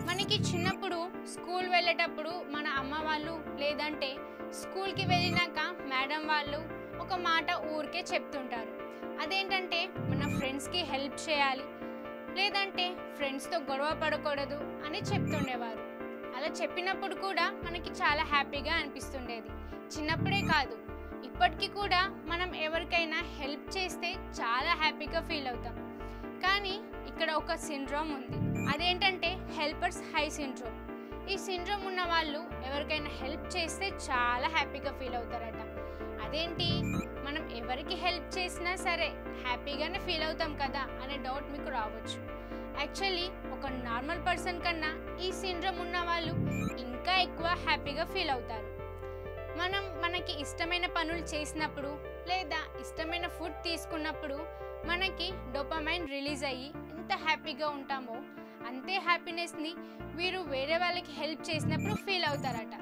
మనకి చిన్నప్పుడు స్కూల్ వెళ్ళేటప్పుడు మన అమ్మ వాళ్ళు లేదంటే స్కూల్కి వెళ్ళినాక మేడం వాళ్ళు ఒక మాట ఊరికే చెప్తుంటారు అదేంటంటే మన ఫ్రెండ్స్కి హెల్ప్ చేయాలి లేదంటే ఫ్రెండ్స్తో గొడవ పడకూడదు అని చెప్తుండేవారు అలా చెప్పినప్పుడు కూడా మనకి చాలా హ్యాపీగా అనిపిస్తుండేది చిన్నప్పుడే కాదు ఇప్పటికీ కూడా మనం ఎవరికైనా హెల్ప్ చేస్తే చాలా హ్యాపీగా ఫీల్ అవుతాం కానీ ఇక్కడ ఒక సిండ్రోమ్ ఉంది అదేంటంటే హెల్పర్స్ హై సిండ్రోమ్ ఈ సిండ్రోమ్ ఉన్న వాళ్ళు ఎవరికైనా హెల్ప్ చేస్తే చాలా హ్యాపీగా ఫీల్ అవుతారట అదేంటి మనం ఎవరికి హెల్ప్ చేసినా సరే హ్యాపీగానే ఫీల్ అవుతాం కదా అనే డౌట్ మీకు రావచ్చు యాక్చువల్లీ ఒక నార్మల్ పర్సన్ కన్నా ఈ సిండ్రోమ్ ఉన్న వాళ్ళు ఇంకా ఎక్కువ హ్యాపీగా ఫీల్ అవుతారు మనం మనకి ఇష్టమైన పనులు చేసినప్పుడు లేదా ఇష్టమైన ఫుడ్ తీసుకున్నప్పుడు మనకి డోపమైన్ రిలీజ్ అయ్యి ఎంత హ్యాపీగా ఉంటామో అంతే హ్యాపీనెస్ని వీరు వేరే వాళ్ళకి హెల్ప్ చేసినప్పుడు ఫీల్ అవుతారట